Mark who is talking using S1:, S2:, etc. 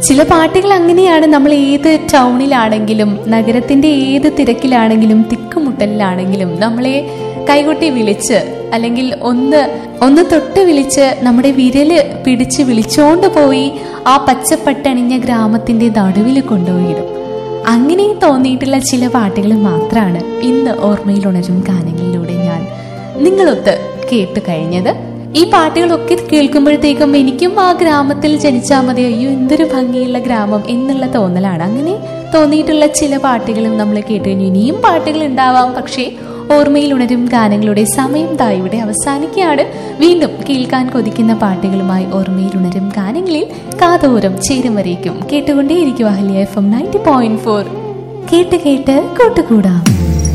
S1: ചില പാട്ടുകൾ അങ്ങനെയാണ് നമ്മൾ ഏത് ടൗണിലാണെങ്കിലും നഗരത്തിന്റെ ഏത് തിരക്കിലാണെങ്കിലും തിക്കുമുട്ടലിലാണെങ്കിലും നമ്മളെ കൈകൊട്ടി വിളിച്ച് അല്ലെങ്കിൽ ഒന്ന് ഒന്ന് തൊട്ട് വിളിച്ച് നമ്മുടെ വിരല് പിടിച്ച് വിളിച്ചോണ്ട് പോയി ആ പച്ചപ്പട്ടണിഞ്ഞ ഗ്രാമത്തിന്റെ നടുവിൽ കൊണ്ടുപോയിടും അങ്ങനെ തോന്നിയിട്ടുള്ള ചില പാട്ടുകൾ മാത്രമാണ് ഇന്ന് ഓർമ്മയിൽ ഉണരും ഗാനങ്ങളിലൂടെ ഞാൻ നിങ്ങളൊത്ത് കേട്ട് കഴിഞ്ഞത് ഈ പാട്ടുകളൊക്കെ കേൾക്കുമ്പോഴത്തേക്കും എനിക്കും ആ ഗ്രാമത്തിൽ ജനിച്ചാൽ മതി അയ്യോ എന്തൊരു ഭംഗിയുള്ള ഗ്രാമം എന്നുള്ള തോന്നലാണ് അങ്ങനെ തോന്നിയിട്ടുള്ള ചില പാട്ടുകളും നമ്മൾ കേട്ട് കഴിഞ്ഞു ഇനിയും പാട്ടുകൾ ഉണ്ടാവാം പക്ഷേ ഓർമ്മയിൽ ഉണരും ഗാനങ്ങളുടെ സമയം ദാ ഇവിടെ അവസാനിക്കുകയാണ് വീണ്ടും കേൾക്കാൻ കൊതിക്കുന്ന പാട്ടുകളുമായി ഓർമ്മയിൽ ഉണരും ഗാനങ്ങളിൽ കാതോരം ചേരും വരേക്കും കേട്ടുകൊണ്ടേയിരിക്കും Ahalya F M ninety point four കേട്ട് കേട്ട് കൂട്ടുകൂടാം